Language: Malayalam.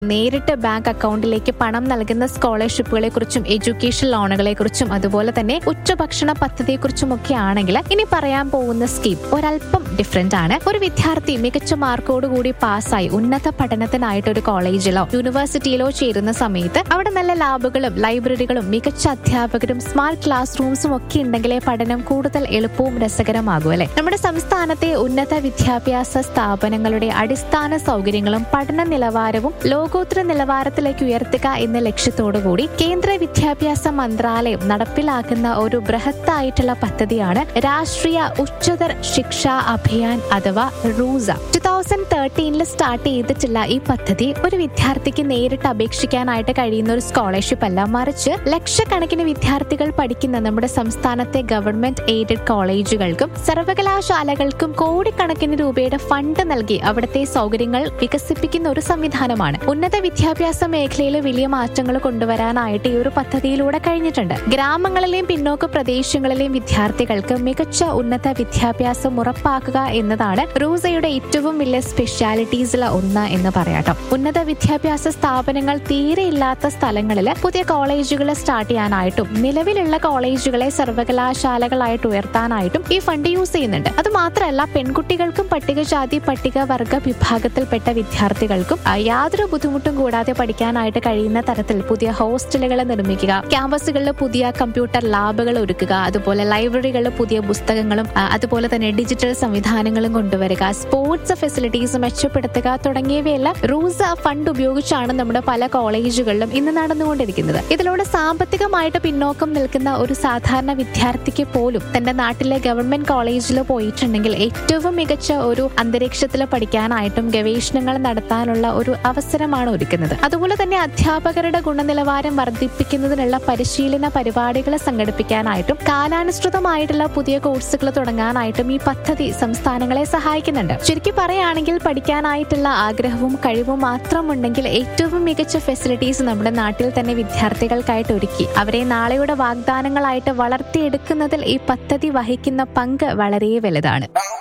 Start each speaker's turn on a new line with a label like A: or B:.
A: നേരിട്ട് ബാങ്ക് അക്കൗണ്ടിലേക്ക് പണം നൽകുന്ന സ്കോളർഷിപ്പുകളെ കുറിച്ചും എഡ്യൂക്കേഷൻ ലോണുകളെ കുറിച്ചും അതുപോലെ തന്നെ ഉച്ചഭക്ഷണ പദ്ധതിയെ കുറിച്ചും ഒക്കെ ആണെങ്കിൽ ഇനി പറയാൻ പോകുന്ന സ്കീം ഒരല്പം ഡിഫറെന്റ് ആണ് ഒരു വിദ്യാർത്ഥി മികച്ച മാർക്കോടുകൂടി പാസ്സായി ഉന്നത പഠനത്തിനായിട്ട് ഒരു കോളേജിലോ യൂണിവേഴ്സിറ്റിയിലോ ചേരുന്ന സമയത്ത് അവിടെ നല്ല ലാബുകളും ലൈബ്രറികളും മികച്ച അധ്യാപകരും സ്മാർട്ട് ക്ലാസ് റൂംസും ഒക്കെ ഉണ്ടെങ്കിലേ പഠനം കൂടുതൽ എളുപ്പവും രസകരമാകും അല്ലെ നമ്മുടെ സംസ്ഥാനത്തെ ഉന്നത വിദ്യാഭ്യാസ സ്ഥാപനങ്ങളുടെ അടിസ്ഥാന സൗകര്യങ്ങളും പഠന നിലവാരവും ലോകോത്തര നിലവാരത്തിലേക്ക് ഉയർത്തുക എന്ന ലക്ഷ്യത്തോടുകൂടി കേന്ദ്ര വിദ്യാഭ്യാസ മന്ത്രാലയം നടപ്പിലാക്കുന്ന ഒരു ബൃഹത്തായിട്ടുള്ള പദ്ധതിയാണ് രാഷ്ട്രീയ ഉച്ചതർ ശിക്ഷാ അഭിയാൻ അഥവാ റൂസ ടു തൗസൻഡ് തേർട്ടീനിൽ സ്റ്റാർട്ട് ചെയ്തിട്ടുള്ള ഈ പദ്ധതി ഒരു വിദ്യാർത്ഥിക്ക് നേരിട്ട് അപേക്ഷിക്കാനായിട്ട് കഴിയുന്ന ഒരു സ്കോളർഷിപ്പ് അല്ല മറിച്ച് ലക്ഷക്കണക്കിന് വിദ്യാർത്ഥികൾ പഠിക്കുന്ന നമ്മുടെ സംസ്ഥാനത്തെ ഗവൺമെന്റ് എയ്ഡഡ് കോളേജുകൾക്കും സർവകലാശാലകൾക്കും കോടിക്കണക്കിന് രൂപയുടെ ഫണ്ട് നൽകി അവിടുത്തെ സൗകര്യങ്ങൾ വികസിപ്പിക്കുന്ന ഒരു സംവിധാനമാണ് ഉന്നത വിദ്യാഭ്യാസ മേഖലയിൽ വലിയ മാറ്റങ്ങൾ കൊണ്ടുവരാനായിട്ട് ഈ ഒരു പദ്ധതിയിലൂടെ കഴിഞ്ഞിട്ടുണ്ട് ഗ്രാമങ്ങളിലെയും പിന്നോക്ക പ്രദേശങ്ങളിലെയും വിദ്യാർത്ഥികൾക്ക് മികച്ച ഉന്നത വിദ്യാഭ്യാസം ഉറപ്പാക്കുക എന്നതാണ് റൂസയുടെ ഏറ്റവും വലിയ സ്പെഷ്യാലിറ്റീസിൽ ഒന്ന് എന്ന് പറയാട്ടോ ഉന്നത വിദ്യാഭ്യാസ സ്ഥാപനങ്ങൾ തീരെ ഇല്ലാത്ത സ്ഥലങ്ങളിൽ പുതിയ കോളേജുകൾ സ്റ്റാർട്ട് ചെയ്യാനായിട്ടും നിലവിലുള്ള കോളേജുകളെ സർവകലാശാലകളായിട്ട് ഉയർത്താനായിട്ടും ഈ ഫണ്ട് യൂസ് ചെയ്യുന്നുണ്ട് അത് മാത്രമല്ല പെൺകുട്ടികൾക്കും പട്ടികജാതി പട്ടികവർഗ വിഭാഗത്തിൽപ്പെട്ട വിദ്യാർത്ഥികൾക്കും ആ, യാതൊരു ബുദ്ധിമുട്ടും കൂടാതെ പഠിക്കാനായിട്ട് കഴിയുന്ന തരത്തിൽ പുതിയ ഹോസ്റ്റലുകൾ നിർമ്മിക്കുക ക്യാമ്പസുകളിൽ പുതിയ കമ്പ്യൂട്ടർ ലാബുകൾ ഒരുക്കുക അതുപോലെ ലൈബ്രറികളിൽ പുതിയ പുസ്തകങ്ങളും ആ, അതുപോലെ തന്നെ ഡിജിറ്റൽ സംവിധാനങ്ങളും കൊണ്ടുവരിക സ്പോർട്സ് ഫെസിലിറ്റീസ് മെച്ചപ്പെടുത്തുക തുടങ്ങിയവയെല്ലാം റൂസ ഫണ്ട് ഉപയോഗിച്ചാണ് നമ്മുടെ പല കോളേജുകളിലും ഇന്ന് നടന്നുകൊണ്ടിരിക്കുന്നത് ഇതിലൂടെ സാമ്പത്തികമായിട്ട് പിന്നോക്കം നിൽക്കുന്ന ഒരു സാധാരണ വിദ്യാർത്ഥിക്ക് പോലും തന്റെ നാട്ടിലെ ഗവൺമെന്റ് കോളേജിൽ പോയിട്ടുണ്ടെങ്കിൽ ഏറ്റവും മികച്ച ഒരു അന്തരീക്ഷത്തിൽ പഠിക്കാനായിട്ടും ഗവേഷണങ്ങൾ നടത്താനുള്ള ഒരു അവസരമാണ് ഒരുക്കുന്നത് അതുപോലെ തന്നെ അധ്യാപകരുടെ ഗുണനിലവാരം വർദ്ധിപ്പിക്കുന്നതിനുള്ള പരിശീലന പരിപാടികൾ സംഘടിപ്പിക്കാനായിട്ടും കാലാനുസൃതമായിട്ടുള്ള പുതിയ കോഴ്സുകൾ തുടങ്ങാനായിട്ടും ഈ പദ്ധതി സംസ്ഥാനങ്ങളെ സഹായിക്കുന്നുണ്ട് ചുരുക്കി പറയുകയാണെങ്കിൽ പഠിക്കാനായിട്ടുള്ള ആഗ്രഹവും കഴിവും മാത്രമുണ്ടെങ്കിൽ ഏറ്റവും മികച്ച ഫെസിലിറ്റീസ് നമ്മുടെ നാട്ടിൽ തന്നെ വിദ്യാർത്ഥികൾക്കായിട്ട് ഒരുക്കി അവരെ നാളെയുടെ വാഗ്ദാനങ്ങളായിട്ട് വളർത്തിയെടുക്കുന്നതിൽ ഈ പദ്ധതി വഹിക്കുന്ന പങ്ക് വളരെ വലുതാണ്